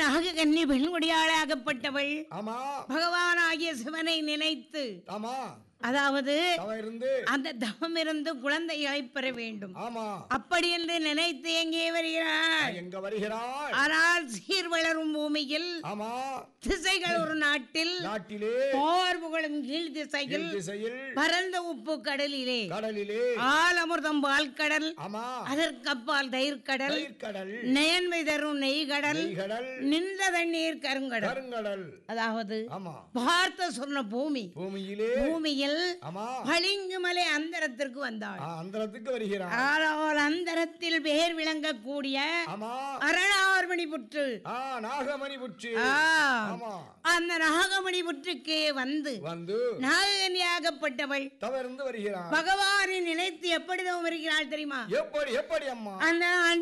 நாககன்னி பெண்குடியாளாகப்பட்டவள் ஆமா பகவானாகிய சிவனை நினைத்து ஆமா அதாவது தவம் இருந்து அந்த தவம் இருந்து குழந்தைகளை பெற வேண்டும் ஆமா அப்படி என்று நினைத்து எங்கே வருகிறாள் எங்க வருகிறாள் ஆனால் சீர் வளரும் பூமியில் ஆமா திசைகள் ஒரு நாட்டில் நாட்டிலே போர் புகழும் கீழ் திசையில் கீழ் திசையில் பரந்த உப்பு கடலிலே கடலிலே ஆலமுர்தம் பால்கடல் ஆமா அதற்கப்பால் தயிர்கடல் கடல் நயன்மை தரும் நெய்கடல் கடல் நின்ற தண்ணீர் கருங்கடல் கருங்கடல் அதாவது ஆமா பார்த்த சொன்ன பூமி பூமியிலே பூமியில் ஆமா பளிங்கு மலை அந்தரத்திற்கு வந்தாள் ஆ, அந்தரத்துக்கு வருகிறாள் ஆனால் அந்தரத்தில் பேர் விளங்கக்கூடிய ஆமா அரணார்மணி புற்று ஆ நாகமணி புற்று ஆ, ஆமா அந்த நாகமணி புற்றுக்கு வந்து வந்து நாககன்யாகப்பட்டவள் தவறிருந்து வருகிறாள் பகவானை நினைத்து எப்படி தவம் இருக்கிறாள் தெரியுமா எப்படி எப்படி அம்மா அந்த